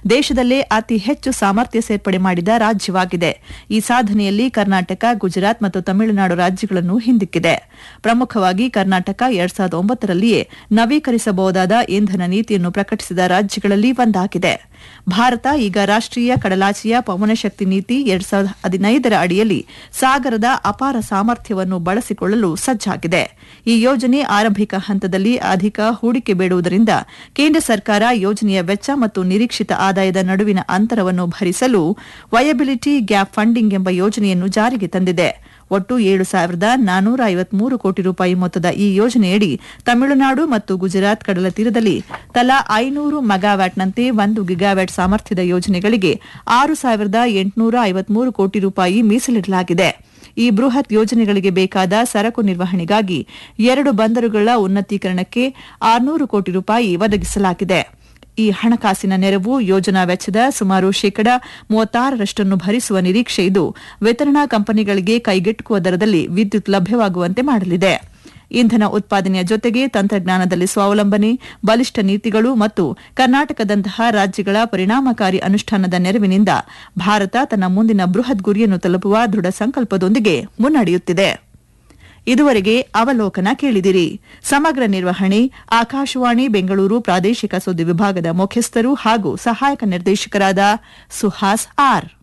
ದೇಶದಲ್ಲೇ ಅತಿ ಹೆಚ್ಚು ಸಾಮರ್ಥ್ಯ ಸೇರ್ಪಡೆ ಮಾಡಿದ ರಾಜ್ಯವಾಗಿದೆ ಈ ಸಾಧನೆಯಲ್ಲಿ ಕರ್ನಾಟಕ ಗುಜರಾತ್ ಮತ್ತು ತಮಿಳುನಾಡು ರಾಜ್ಯಗಳನ್ನು ಹಿಂದಿಕ್ಕಿದೆ ಪ್ರಮುಖವಾಗಿ ಕರ್ನಾಟಕ ಎರಡ್ ಸಾವಿರದ ಒಂಬತ್ತರಲ್ಲಿಯೇ ನವೀಕರಿಸಬಹುದಾದ ಇಂಧನ ನೀತಿಯನ್ನು ಪ್ರಕಟಿಸಿದ ರಾಜ್ಯಗಳಲ್ಲಿ ಒಂದಾಗಿದೆ ಭಾರತ ಈಗ ರಾಷ್ಟೀಯ ಕಡಲಾಚೆಯ ಪವನಶಕ್ತಿ ನೀತಿ ಎರಡ್ ಸಾವಿರದ ಹದಿನೈದರ ಅಡಿಯಲ್ಲಿ ಸಾಗರದ ಅಪಾರ ಸಾಮರ್ಥ್ಯವನ್ನು ಬಳಸಿಕೊಳ್ಳಲು ಸಜ್ಜಾಗಿದೆ ಈ ಯೋಜನೆ ಆರಂಭಿಕ ಹಂತದಲ್ಲಿ ಅಧಿಕ ಹೂಡಿಕೆ ಬೇಡುವುದರಿಂದ ಕೇಂದ್ರ ಸರ್ಕಾರ ಯೋಜನೆಯ ವೆಚ್ಚ ಮತ್ತು ನಿರೀಕ್ಷಿತ ಆದಾಯದ ನಡುವಿನ ಅಂತರವನ್ನು ಭರಿಸಲು ವಯಬಿಲಿಟಿ ಗ್ಯಾಪ್ ಫಂಡಿಂಗ್ ಎಂಬ ಯೋಜನೆಯನ್ನು ಜಾರಿಗೆ ತಂದಿದೆ ಒಟ್ಟು ಏಳು ಸಾವಿರದ ನಾನೂರ ಐವತ್ಮೂರು ಕೋಟಿ ರೂಪಾಯಿ ಮೊತ್ತದ ಈ ಯೋಜನೆಯಡಿ ತಮಿಳುನಾಡು ಮತ್ತು ಗುಜರಾತ್ ಕಡಲ ತೀರದಲ್ಲಿ ತಲಾ ಐನೂರು ಮೆಗಾವ್ಯಾಟ್ನಂತೆ ಒಂದು ಗಿಗಾವ್ಯಾಟ್ ಸಾಮರ್ಥ್ಯದ ಯೋಜನೆಗಳಿಗೆ ಆರು ಸಾವಿರದ ಎಂಟುನೂರ ಐವತ್ಮೂರು ಕೋಟಿ ರೂಪಾಯಿ ಮೀಸಲಿಡಲಾಗಿದೆ ಈ ಬೃಹತ್ ಯೋಜನೆಗಳಿಗೆ ಬೇಕಾದ ಸರಕು ನಿರ್ವಹಣೆಗಾಗಿ ಎರಡು ಬಂದರುಗಳ ಉನ್ನತೀಕರಣಕ್ಕೆ ಆರುನೂರು ಕೋಟಿ ರೂಪಾಯಿ ಒದಗಿಸಲಾಗಿದೆ ಈ ಹಣಕಾಸಿನ ನೆರವು ಯೋಜನಾ ವೆಚ್ಚದ ಸುಮಾರು ಶೇಕಡ ಮೂವತ್ತಾರರಷ್ಟನ್ನು ಭರಿಸುವ ನಿರೀಕ್ಷೆ ಇದ್ದು ವಿತರಣಾ ಕಂಪನಿಗಳಿಗೆ ಕೈಗೆಟುಕುವ ದರದಲ್ಲಿ ವಿದ್ಯುತ್ ಲಭ್ಯವಾಗುವಂತೆ ಮಾಡಲಿದೆ ಇಂಧನ ಉತ್ಪಾದನೆಯ ಜೊತೆಗೆ ತಂತ್ರಜ್ಞಾನದಲ್ಲಿ ಸ್ವಾವಲಂಬನೆ ಬಲಿಷ್ಠ ನೀತಿಗಳು ಮತ್ತು ಕರ್ನಾಟಕದಂತಹ ರಾಜ್ಯಗಳ ಪರಿಣಾಮಕಾರಿ ಅನುಷ್ಠಾನದ ನೆರವಿನಿಂದ ಭಾರತ ತನ್ನ ಮುಂದಿನ ಬೃಹತ್ ಗುರಿಯನ್ನು ತಲುಪುವ ದೃಢ ಸಂಕಲ್ಪದೊಂದಿಗೆ ಮುನ್ನಡೆಯುತ್ತಿದೆ ಇದುವರೆಗೆ ಅವಲೋಕನ ಕೇಳಿದಿರಿ ಸಮಗ್ರ ನಿರ್ವಹಣೆ ಆಕಾಶವಾಣಿ ಬೆಂಗಳೂರು ಪ್ರಾದೇಶಿಕ ಸುದ್ದಿ ವಿಭಾಗದ ಮುಖ್ಯಸ್ಥರು ಹಾಗೂ ಸಹಾಯಕ ನಿರ್ದೇಶಕರಾದ ಸುಹಾಸ್ ಆರ್